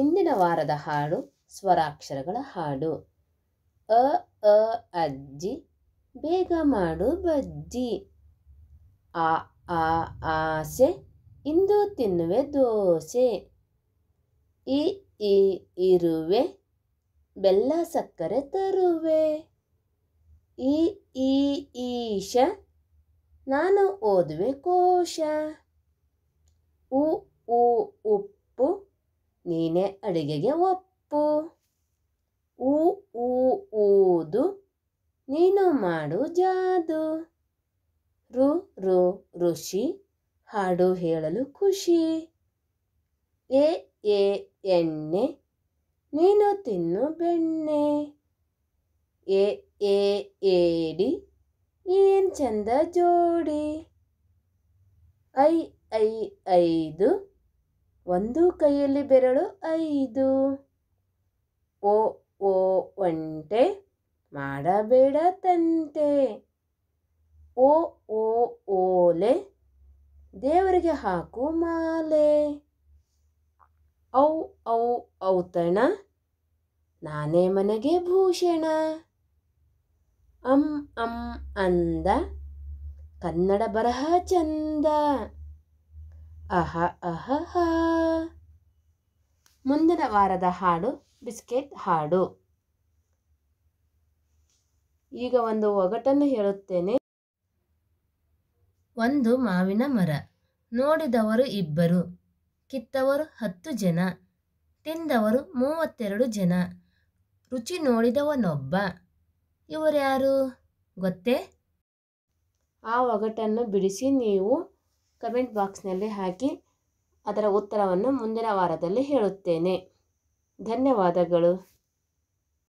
ಇಂದಿನ ವಾರದ ಹಾಡು ಸ್ವರಾಕ್ಷರಗಳ ಹಾಡು ಅ ಅ ಅಜ್ಜಿ ಬೇಗ ಮಾಡು ಬಜ್ಜಿ ಆ ಆ ಆಸೆ ಇಂದು ತಿನ್ನುವೆ ದೋಸೆ ಇ ಈ ಇರುವೆ ಬೆಲ್ಲ ಸಕ್ಕರೆ ತರುವೆ ಈ ಈ ಈಶ ನಾನು ಓದುವೆ ಕೋಶ ಉ ಉ ಉಪ್ಪು ನೀನೆ ಅಡಿಗೆಗೆ ಒಪ್ಪು ಊ ಊ ಊದು ನೀನು ಮಾಡು ಜಾದು ರು ರು ಋಷಿ ಹಾಡು ಹೇಳಲು ಖುಷಿ ಎ ಎ ಎಣ್ಣೆ ನೀನು ತಿನ್ನು ಬೆಣ್ಣೆ ಎ ಎ ಏಡಿ ಏನ್ ಚಂದ ಜೋಡಿ ಐ ಐ ಐದು ಒಂದು ಕೈಯಲ್ಲಿ ಬೆರಳು ಐದು ಓ ಓ ಒಂಟೆ ಮಾಡಬೇಡ ತಂಟೆ ಓ ಓ ಓಲೆ ದೇವರಿಗೆ ಹಾಕು ಮಾಲೆ ಔ ಔ ಔತಣ ನಾನೇ ಮನೆಗೆ ಭೂಷಣ ಅಂ ಅಂ ಅಂದ ಕನ್ನಡ ಬರಹ ಚಂದ ಅಹ ಅಹ ಹ ಮುಂದಿನ ವಾರದ ಹಾಡು ಬಿಸ್ಕೆಟ್ ಹಾಡು ಈಗ ಒಂದು ಒಗಟನ್ನು ಹೇಳುತ್ತೇನೆ ಒಂದು ಮಾವಿನ ಮರ ನೋಡಿದವರು ಇಬ್ಬರು ಕಿತ್ತವರು ಹತ್ತು ಜನ ತಿಂದವರು ಮೂವತ್ತೆರಡು ಜನ ರುಚಿ ನೋಡಿದವನೊಬ್ಬ ಇವರ್ಯಾರು ಗೊತ್ತೇ ಆ ಒಗಟನ್ನು ಬಿಡಿಸಿ ನೀವು ಕಮೆಂಟ್ ಬಾಕ್ಸ್ನಲ್ಲಿ ಹಾಕಿ ಅದರ ಉತ್ತರವನ್ನು ಮುಂದಿನ ವಾರದಲ್ಲಿ ಹೇಳುತ್ತೇನೆ ಧನ್ಯವಾದಗಳು